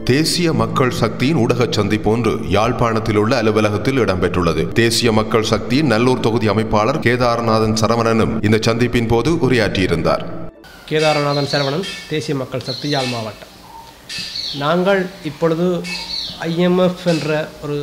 தேசிய மக்கள் சக்தியின் ஊடக சந்திப்பு ஒன்று யாழ்ப்பாணத்தில் உள்ள அலுவலகத்தில் இடம்பெற்றுள்ளது தேசிய மக்கள் சக்தியின் நல்லூர் தொகுதி அமைப்பாளர் கேதாரநாதன் சரவணனும் இந்த சந்திப்பின் போது உரையாற்றியிருந்தார் கேதாரநாதன் சரவணன் தேசிய மக்கள் சக்தி யாழ் மாவட்டம் நாங்கள் இப்பொழுது ஐஎம்எஃப் என்ற ஒரு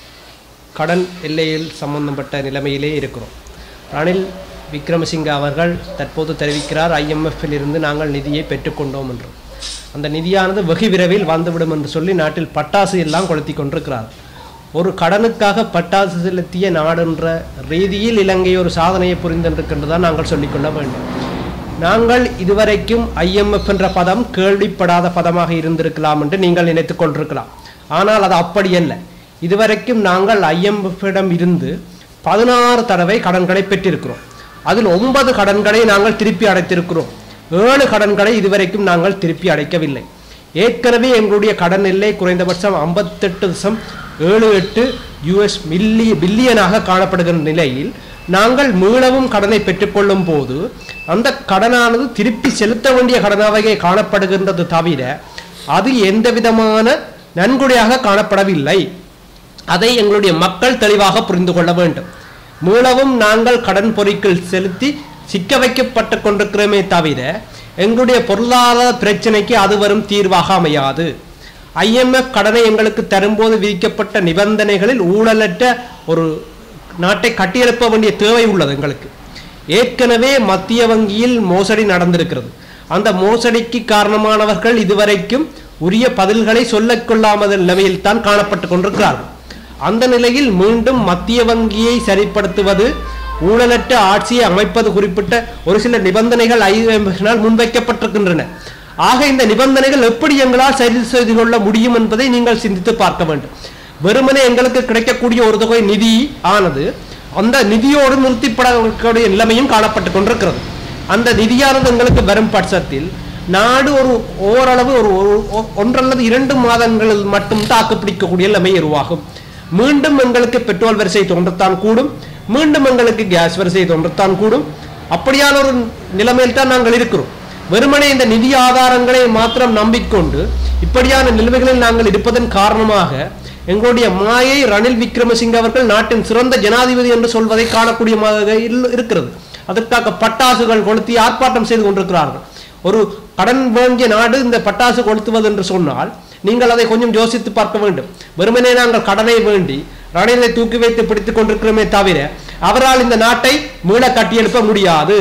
கடன் எல்லையில் சம்பந்தப்பட்ட நிலைமையிலே இருக்கிறோம் ரணில் விக்ரமசிங்க அவர்கள் தற்போது தெரிவிக்கிறார் ஐஎம்எஃப்பில் இருந்து நாங்கள் நிதியை பெற்றுக்கொண்டோம் என்று அந்த நிதியானது வெகு விரைவில் வந்துவிடும் என்று சொல்லி நாட்டில் பட்டாசு எல்லாம் கொளுத்தி கொண்டிருக்கிறார் ஒரு கடனுக்காக பட்டாசு செலுத்திய நாடென்ற ரீதியில் இலங்கை ஒரு சாதனையை புரிந்திருக்கின்றதான் நாங்கள் சொல்லிக்கொள்ள வேண்டும் நாங்கள் இதுவரைக்கும் ஐஎம்எஃப் என்ற பதம் கேள்விப்படாத பதமாக இருந்திருக்கலாம் என்று நீங்கள் நினைத்துக் கொண்டிருக்கலாம் ஆனால் அது அப்படியல்ல இதுவரைக்கும் நாங்கள் ஐஎம்எஃப்பிடம் இருந்து பதினாறு தடவை கடன்களை பெற்றிருக்கிறோம் அதில் ஒன்பது கடன்களை நாங்கள் திருப்பி அடைத்திருக்கிறோம் ஏழு கடன்களை இதுவரைக்கும் நாங்கள் திருப்பி அடைக்கவில்லை ஏற்கனவே எங்களுடைய கடன் எல்லை குறைந்தபட்சம் ஐம்பத்தெட்டு தசம் ஏழு எட்டு யூஎஸ் மில்லி பில்லியனாக காணப்படுகிற நிலையில் நாங்கள் மீளவும் கடனை பெற்றுக்கொள்ளும் போது அந்த கடனானது திருப்பி செலுத்த வேண்டிய கடனாகவே காணப்படுகின்றது தவிர அது எந்த விதமான நன்கொடையாக காணப்படவில்லை அதை எங்களுடைய மக்கள் தெளிவாக புரிந்து கொள்ள வேண்டும் மீளவும் நாங்கள் கடன் பொறிகள் செலுத்தி சிக்க வைக்கப்பட்டு கொண்டிருக்கிறோமே தவிர எங்களுடைய பொருளாதார பிரச்சனைக்கு அது வரும் தீர்வாக அமையாது ஐஎம்எஃப் கடனை எங்களுக்கு தரும்போது விதிக்கப்பட்ட நிபந்தனைகளில் ஊழலற்ற ஒரு நாட்டை கட்டியெழுப்ப வேண்டிய தேவை உள்ளது எங்களுக்கு ஏற்கனவே மத்திய வங்கியில் மோசடி நடந்திருக்கிறது அந்த மோசடிக்கு காரணமானவர்கள் இதுவரைக்கும் உரிய பதில்களை சொல்லிக் கொள்ளாமல் நிலைமையில் தான் காணப்பட்டு கொண்டிருக்கிறார்கள் அந்த நிலையில் மீண்டும் மத்திய வங்கியை சரிப்படுத்துவது ஊழலற்ற ஆட்சியை அமைப்பது குறிப்பிட்ட ஒரு சில நிபந்தனைகள் ஐஎம்எஃபினால் முன்வைக்கப்பட்டிருக்கின்றன ஆக இந்த நிபந்தனைகள் எப்படி எங்களால் சரி செய்து கொள்ள முடியும் என்பதை நீங்கள் சிந்தித்து பார்க்க வேண்டும் வெறுமனே எங்களுக்கு கிடைக்கக்கூடிய ஒரு தொகை நிதி ஆனது அந்த நிதியோடு நிறுத்திப்படக்கூடிய நிலைமையும் காணப்பட்டு கொண்டிருக்கிறது அந்த நிதியானது எங்களுக்கு வரும் பட்சத்தில் நாடு ஒரு ஓரளவு ஒரு ஒரு- ஒன்றல்லது இரண்டு மாதங்களில் மட்டும் தாக்கு பிடிக்கக்கூடிய நிலைமை உருவாகும் மீண்டும் எங்களுக்கு பெட்ரோல் வரிசை தோன்றத்தான் கூடும் மீண்டும் எங்களுக்கு கேஸ் வரிசை தோன்றத்தான் கூடும் அப்படியான ஒரு நிலைமையில் தான் நாங்கள் இருக்கிறோம் வெறுமனே இந்த நிதி ஆதாரங்களை மாத்திரம் நம்பிக்கொண்டு இப்படியான நிலைமைகளில் நாங்கள் இருப்பதன் காரணமாக எங்களுடைய மாயை ரணில் விக்ரமசிங்க அவர்கள் நாட்டின் சிறந்த ஜனாதிபதி என்று சொல்வதை காணக்கூடிய வகையில் இருக்கிறது அதற்காக பட்டாசுகள் கொளுத்தி ஆர்ப்பாட்டம் செய்து கொண்டிருக்கிறார்கள் ஒரு கடன் வாங்கிய நாடு இந்த பட்டாசு கொளுத்துவது என்று சொன்னால் நீங்கள் அதை கொஞ்சம் யோசித்து பார்க்க வேண்டும் வெறுமனே நாங்கள் கடனை வேண்டி ரணிலை தூக்கி வைத்து பிடித்துக் கொண்டிருக்கிறோமே தவிர அவரால் இந்த நாட்டை மீள கட்டியெழுப்ப முடியாது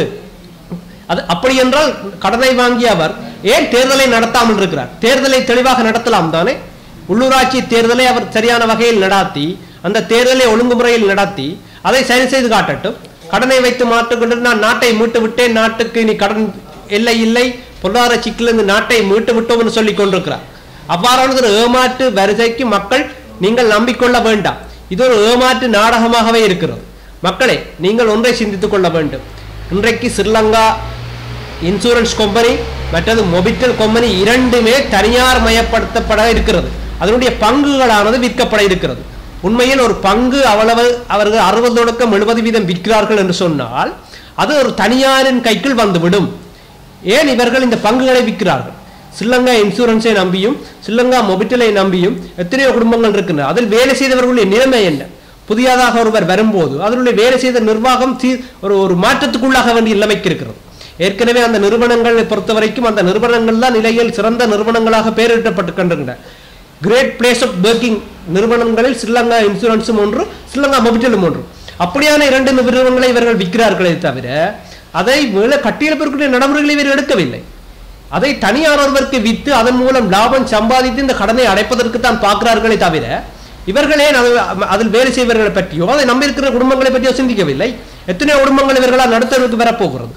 அது அப்படி என்றால் கடனை வாங்கிய அவர் ஏன் தேர்தலை நடத்தாமல் இருக்கிறார் தேர்தலை தெளிவாக நடத்தலாம் தானே உள்ளூராட்சி தேர்தலை அவர் சரியான வகையில் நடாத்தி அந்த தேர்தலை ஒழுங்குமுறையில் நடத்தி அதை சரி செய்து காட்டட்டும் கடனை வைத்து மாட்டுக்கொண்டு நான் நாட்டை மீட்டு விட்டேன் நாட்டுக்கு இனி கடன் இல்லை இல்லை பொருளாதார சிக்கிலிருந்து நாட்டை மீட்டு விட்டோம் என்று சொல்லிக் கொண்டிருக்கிறார் அவ்வாறான ஒரு ஏமாற்று வரிசைக்கு மக்கள் நீங்கள் நம்பிக்கொள்ள வேண்டாம் இது ஒரு ஏமாற்று நாடகமாகவே இருக்கிறது மக்களே நீங்கள் ஒன்றை சிந்தித்துக் கொள்ள வேண்டும் இன்றைக்கு ஸ்ரீலங்கா இன்சூரன்ஸ் கம்பெனி மற்றது மொபிட்டல் கம்பெனி இரண்டுமே தனியார் மயப்படுத்தப்பட இருக்கிறது அதனுடைய பங்குகளானது விற்கப்பட இருக்கிறது உண்மையில் ஒரு பங்கு அவ்வளவு அவர்கள் அறுபது தொடக்கம் எழுபது வீதம் விற்கிறார்கள் என்று சொன்னால் அது ஒரு தனியாரின் கைக்குள் வந்துவிடும் ஏன் இவர்கள் இந்த பங்குகளை விற்கிறார்கள் ஸ்ரீலங்கா இன்சூரன்ஸை நம்பியும் ஸ்ரீலங்கா மொபிட்டலை நம்பியும் எத்தனையோ குடும்பங்கள் இருக்கின்றன அதில் வேலை செய்தவர்களுடைய நிலைமை என்ன புதியதாக ஒருவர் வரும்போது அதனுடைய வேலை செய்த நிர்வாகம் சீ ஒரு ஒரு மாற்றத்துக்குள்ளாக வேண்டிய நிலைமைக்கு இருக்கிறது ஏற்கனவே அந்த நிறுவனங்களை பொறுத்த வரைக்கும் அந்த நிறுவனங்கள் தான் நிலையில் சிறந்த நிறுவனங்களாக பெயரிட்டப்பட்டுக்கின்றன கிரேட் பிளேஸ் ஆஃப் ஒர்க்கிங் நிறுவனங்களில் ஸ்ரீலங்கா இன்சூரன்ஸும் ஒன்று ஸ்ரீலங்கா மொபிட்டலும் ஒன்று அப்படியான இரண்டு நிறுவனங்களை இவர்கள் விற்கிறார்களே தவிர அதை மேல கட்டியெழுப்பிற்குரிய நடைமுறைகளை இவர் எடுக்கவில்லை அதை தனியார் ஒருவருக்கு விற்று அதன் மூலம் லாபம் சம்பாதித்து இந்த கடனை அடைப்பதற்கு தான் பார்க்கிறார்களே தவிர இவர்களே அது- அதில் வேலை செய்வர்களை பற்றியோ அதை நம்பியிருக்கிற குடும்பங்களை பற்றியோ சிந்திக்கவில்லை எத்தனையோ குடும்பங்கள் இவர்களால் நடத்துவதற்கு வரப்போகிறது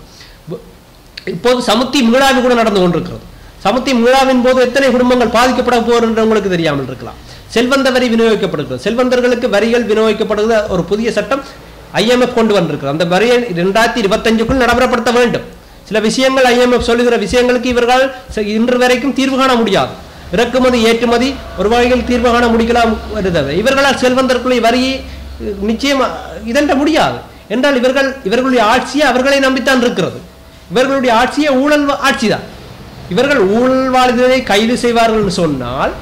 இப்போது சமுத்தி மீளாவி கூட நடந்து கொண்டிருக்கிறது சமுத்தி மீளாவின் போது எத்தனை குடும்பங்கள் பாதிக்கப்பட போகிறது உங்களுக்கு தெரியாமல் இருக்கலாம் செல்வந்த வரி விநியோகிக்கப்படுகிறது செல்வந்தர்களுக்கு வரிகள் விநியோகிக்கப்படுகிற ஒரு புதிய சட்டம் ஐஎம்எஃப் கொண்டு வந்திருக்கிறது அந்த வரியை இரண்டாயிரத்தி இருபத்தஞ்சுக்குள் நடைமுறைப்படுத்த வேண்டும் சில விஷயங்கள் ஐஎம்எஃப் சொல்லுகிற விஷயங்களுக்கு இவர்கள் ச- இன்று வரைக்கும் தீர்வு காண முடியாது இறக்குமதி ஏற்றுமதி ஒரு வகையில் தீர்வு காண முடிக்கலாம் வருகிறது இவர்களால் செல்வந்தர்களை வரியை அஹ், நிச்சயம் இதென்ற முடியாது என்றால் இவர்கள் இவர்களுடைய ஆட்சியை அவர்களை நம்பித்தான் இருக்கிறது இவர்களுடைய ஆட்சியே ஊழல் வா- ஆட்சிதான் இவர்கள் ஊழல்வாதிகளை கைது செய்வார்கள் என்று சொன்னால்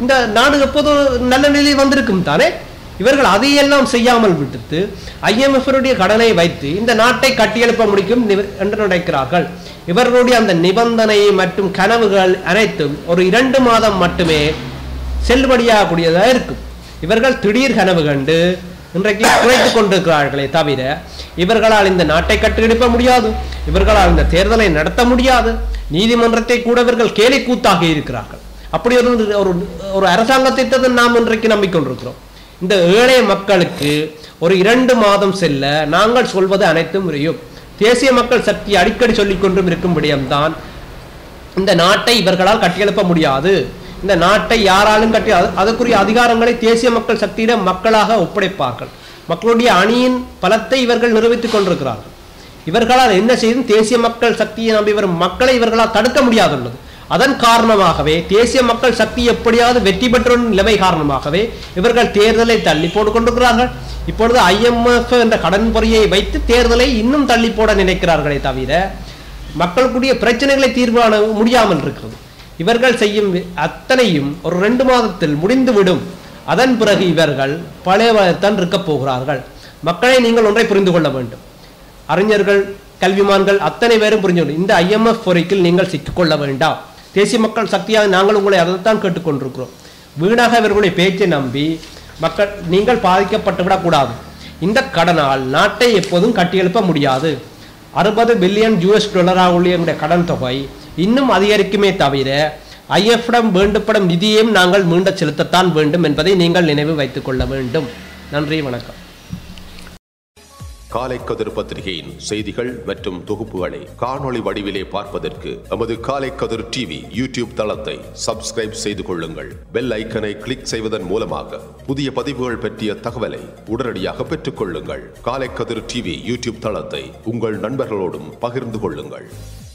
இந்த நாடு எப்போதும் நல்ல நிலையில் வந்திருக்கும் தானே இவர்கள் அதையெல்லாம் செய்யாமல் விட்டுட்டு ஐஎம்எஃப்னுடைய கடனை வைத்து இந்த நாட்டை கட்டியெழுப்ப முடிக்கும் நிவ- என்று நினைக்கிறார்கள் இவர்களுடைய அந்த நிபந்தனை மற்றும் கனவுகள் அனைத்தும் ஒரு இரண்டு மாதம் மட்டுமே செல்லுபடியாகக்கூடியதாக இருக்கும் இவர்கள் திடீர் கனவு கண்டு இன்றைக்கு குறைத்துக் கொண்டிருக்கிறார்களே தவிர இவர்களால் இந்த நாட்டை கட்டியெழுப்ப முடியாது இவர்களால் இந்த தேர்தலை நடத்த முடியாது நீதிமன்றத்தை கூட இவர்கள் கேலி கூத்தாகி இருக்கிறார்கள் அப்படி ஒரு ஒரு ஒரு அரசாங்கத்தை தான் நாம் இன்றைக்கு நம்பிக்கொண்டிருக்கிறோம் இந்த ஏழை மக்களுக்கு ஒரு இரண்டு மாதம் செல்ல நாங்கள் சொல்வது அனைத்தும் முறையும் தேசிய மக்கள் சக்தி அடிக்கடி சொல்லிக் கொண்டும் இருக்கும் விடயம்தான் இந்த நாட்டை இவர்களால் கட்டியெழுப்ப முடியாது இந்த நாட்டை யாராலும் கட்டி அது- அதற்குரிய அதிகாரங்களை தேசிய மக்கள் சக்தியிடம் மக்களாக ஒப்படைப்பார்கள் மக்களுடைய அணியின் பலத்தை இவர்கள் நிரூபித்துக் கொண்டிருக்கிறார்கள் இவர்களால் என்ன செய்தும் தேசிய மக்கள் சக்தியை நம்பி வரும் மக்களை இவர்களால் தடுக்க முடியாதுள்ளது அதன் காரணமாகவே தேசிய மக்கள் சக்தி எப்படியாவது வெற்றி பெற்ற நிலைமை காரணமாகவே இவர்கள் தேர்தலை தள்ளி போட்டுக் கொண்டிருக்கிறார்கள் இப்பொழுது ஐஎம்எஃப் என்ற கடன் பொறியை வைத்து தேர்தலை இன்னும் தள்ளி போட நினைக்கிறார்களே தவிர மக்களுக்குரிய பிரச்சனைகளை தீர்வு காண முடியாமல் இருக்கிறது இவர்கள் செய்யும் அத்தனையும் ஒரு ரெண்டு மாதத்தில் முடிந்துவிடும் அதன் பிறகு இவர்கள் பழையதான் இருக்கப் போகிறார்கள் மக்களை நீங்கள் ஒன்றை புரிந்து கொள்ள வேண்டும் அறிஞர்கள் கல்விமான்கள் அத்தனை பேரும் புரிஞ்சு கொண்டு இந்த ஐஎம்எஃப் பொறிக்கில் நீங்கள் சிக்கிக்கொள்ள வேண்டாம் தேசிய மக்கள் சக்தியாக நாங்கள் உங்களை அதைத்தான் கேட்டுக்கொண்டிருக்கிறோம் வீணாக இவர்களுடைய பேச்சை நம்பி மக்கள் நீங்கள் பாதிக்கப்பட்டு விடக்கூடாது இந்த கடனால் நாட்டை எப்போதும் கட்டியெழுப்ப முடியாது அறுபது பில்லியன் யூஎஸ் டாலராக உள்ள எங்களுடைய கடன் தொகை இன்னும் அதிகரிக்குமே தவிர ஐஎஃப்டம் வேண்டப்படும் நிதியையும் நாங்கள் மீண்ட செலுத்தத்தான் வேண்டும் என்பதை நீங்கள் நினைவு வைத்துக் கொள்ள வேண்டும் நன்றி வணக்கம் காலை கதிர் பத்திரிகையின் செய்திகள் மற்றும் தொகுப்புகளை காணொளி வடிவிலே பார்ப்பதற்கு நமது காலை கதிர் டிவி யூடியூப் தளத்தை சப்ஸ்கிரைப் செய்து கொள்ளுங்கள் பெல் ஐக்கனை கிளிக் செய்வதன் மூலமாக புதிய பதிவுகள் பற்றிய தகவலை உடனடியாக பெற்றுக் கொள்ளுங்கள் காலை கதிர் டிவி யூடியூப் தளத்தை உங்கள் நண்பர்களோடும் பகிர்ந்து கொள்ளுங்கள்